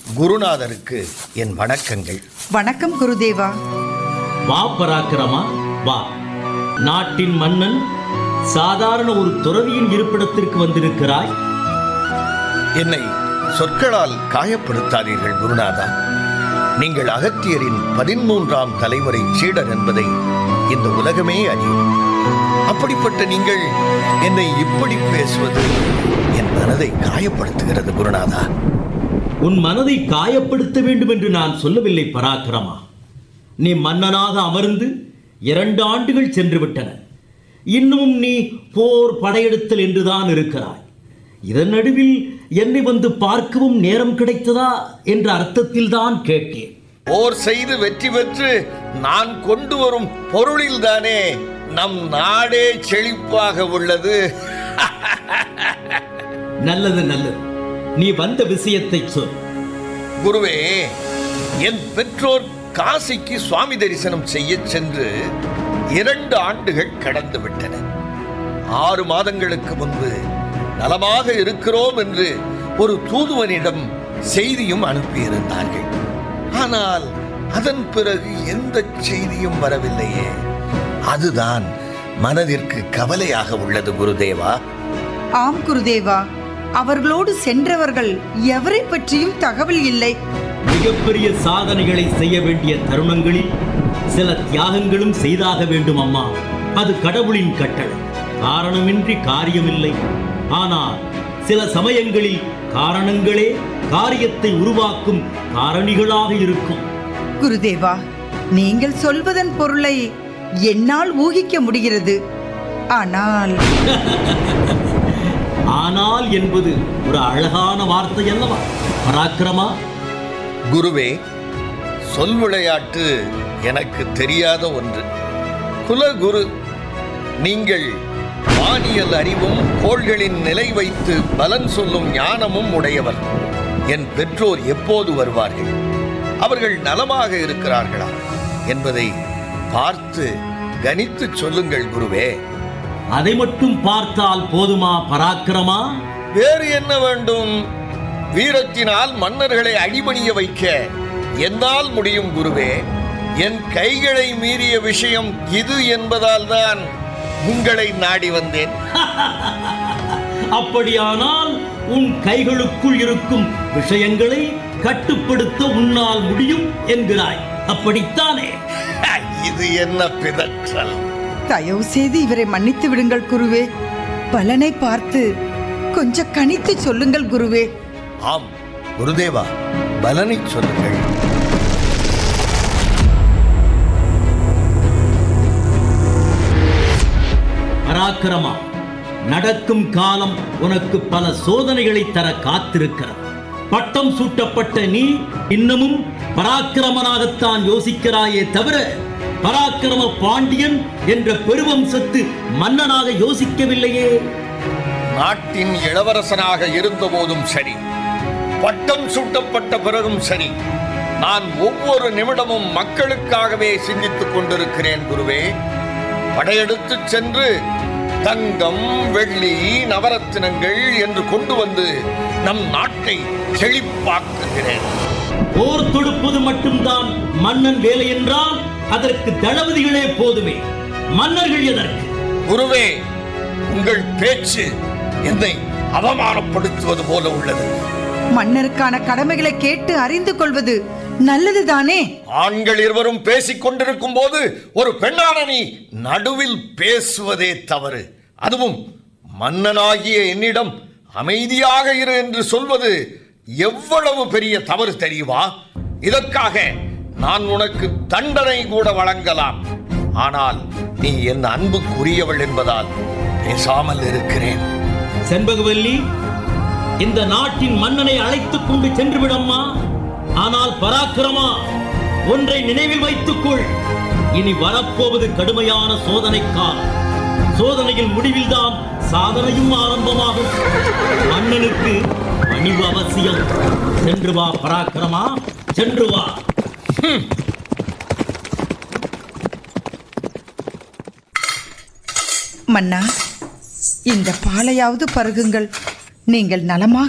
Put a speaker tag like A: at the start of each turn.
A: குருநாதருக்கு என் வணக்கங்கள்
B: வணக்கம் குருதேவா
C: வா பராக்கிரமா வா நாட்டின் மன்னன் சாதாரண ஒரு துறவியின் இருப்பிடத்திற்கு வந்திருக்கிறாய்
A: என்னை சொற்களால் காயப்படுத்தாதீர்கள் குருநாதா நீங்கள் அகத்தியரின் பதிமூன்றாம் தலைமுறை சீடர் என்பதை இந்த உலகமே அறியும் அப்படிப்பட்ட நீங்கள் என்னை இப்படி பேசுவது என் மனதை காயப்படுத்துகிறது குருநாதா
C: உன் மனதை காயப்படுத்த வேண்டும் என்று நான் சொல்லவில்லை பராக்கிரமா நீ மன்னனாக அமர்ந்து இரண்டு ஆண்டுகள் சென்று விட்டன இன்னும் நீ போர் படையெடுத்தல் என்றுதான் இருக்கிறாய் இதன் நடுவில் என்னை வந்து பார்க்கவும் நேரம் கிடைத்ததா என்ற அர்த்தத்தில் தான் கேட்டேன்
A: போர் செய்து வெற்றி பெற்று நான் கொண்டு வரும் பொருளில்தானே நம் நாடே செழிப்பாக உள்ளது
C: நல்லது நல்லது நீ வந்த விஷயத்தை சொல்
A: குருவே என் பெற்றோர் காசிக்கு சுவாமி தரிசனம் செய்ய சென்று இரண்டு ஆண்டுகள் கடந்து விட்டன ஆறு மாதங்களுக்கு முன்பு நலமாக இருக்கிறோம் என்று ஒரு தூதுவனிடம் செய்தியும் அனுப்பியிருந்தார்கள் ஆனால் அதன் பிறகு எந்த செய்தியும் வரவில்லையே அதுதான் மனதிற்கு கவலையாக உள்ளது குருதேவா
B: ஆம் குருதேவா அவர்களோடு சென்றவர்கள் எவரை பற்றியும் தகவல் இல்லை
C: மிகப்பெரிய சாதனைகளை செய்ய வேண்டிய தருணங்களில் சில தியாகங்களும் செய்தாக வேண்டும் அம்மா அது கடவுளின் கட்டளை காரணமின்றி காரியமில்லை ஆனால் சில சமயங்களில் காரணங்களே காரியத்தை உருவாக்கும் காரணிகளாக இருக்கும்
B: குருதேவா நீங்கள் சொல்வதன் பொருளை என்னால் ஊகிக்க முடிகிறது ஆனால்
C: ஆனால் என்பது ஒரு அழகான வார்த்தை அல்லவா பராக்கிரமா
A: குருவே சொல் விளையாட்டு எனக்கு தெரியாத ஒன்று குலகுரு நீங்கள் வானியல் அறிவும் கோள்களின் நிலை வைத்து பலன் சொல்லும் ஞானமும் உடையவர் என் பெற்றோர் எப்போது வருவார்கள் அவர்கள் நலமாக இருக்கிறார்களா என்பதை பார்த்து கணித்து சொல்லுங்கள் குருவே
C: அதை மட்டும் பார்த்தால் போதுமா பராக்கிரமா
A: வேறு என்ன வேண்டும் வீரத்தினால் மன்னர்களை அடிபணிய வைக்க என்னால் முடியும் குருவே என் கைகளை மீறிய விஷயம் இது என்பதால் தான் உங்களை நாடி வந்தேன்
C: அப்படியானால் உன் கைகளுக்குள் இருக்கும் விஷயங்களை கட்டுப்படுத்த உன்னால் முடியும் என்கிறாய் அப்படித்தானே
A: இது என்ன பிதற்றல்
B: தயவு செய்து இவரை மன்னித்து விடுங்கள் குருவே பலனை பார்த்து கொஞ்சம் கணித்து சொல்லுங்கள் குருவே
A: ஆம் குருதேவா பலனை சொல்லுங்கள்
C: பராக்கிரமா நடக்கும் காலம் உனக்கு பல சோதனைகளை தர காத்திருக்கிறது பட்டம் சூட்டப்பட்ட நீ இன்னமும் பராக்கிரமனாகத்தான் யோசிக்கிறாயே தவிர பராக்கிரம பாண்டியன் என்ற பெருவம்சத்து மன்னனாக யோசிக்கவில்லையே
A: நாட்டின் இளவரசனாக இருந்தபோதும் சரி பட்டம் சூட்டப்பட்ட பிறகும் சரி நான் ஒவ்வொரு நிமிடமும் மக்களுக்காகவே சிந்தித்துக் கொண்டிருக்கிறேன் குருவே படையெடுத்து சென்று தங்கம் வெள்ளி நவரத்தினங்கள் என்று கொண்டு வந்து நம் நாட்டை செழிப்பாக்குகிறேன்
C: போர் தொடுப்பது மட்டும்தான் மன்னன் வேலை என்றால் அதற்கு தளபதிகளே போதுமே மன்னர்கள் எதற்கு
A: குருவே உங்கள் பேச்சு என்னை அவமானப்படுத்துவது போல உள்ளது
B: மன்னருக்கான கடமைகளை கேட்டு அறிந்து கொள்வது நல்லதுதானே
A: ஆண்கள் இருவரும் பேசிக் கொண்டிருக்கும் போது ஒரு பெண்ணான நீ நடுவில் பேசுவதே தவறு அதுவும் மன்னனாகிய என்னிடம் அமைதியாக இரு என்று சொல்வது எவ்வளவு பெரிய தவறு தெரியுமா இதற்காக நான் உனக்கு தண்டனை கூட வழங்கலாம் ஆனால் நீ என் அன்புக்குரியவள் என்பதால் பேசாமல் இருக்கிறேன்
C: செண்பகவல்லி இந்த நாட்டின் மன்னனை அழைத்துக் கொண்டு சென்று விடம்மா ஆனால் பராக்கிரமா ஒன்றை நினைவில் வைத்துக்கொள் இனி வரப்போவது கடுமையான சோதனை காலம் சோதனையில் முடிவில்தான் சாதனையும் ஆரம்பமாகும் மன்னனுக்கு பணிவு அவசியம் சென்று வா பராக்கிரமா சென்று வா
B: மன்னா இந்த பாலையாவது பருகுங்கள் நீங்கள் நலமாக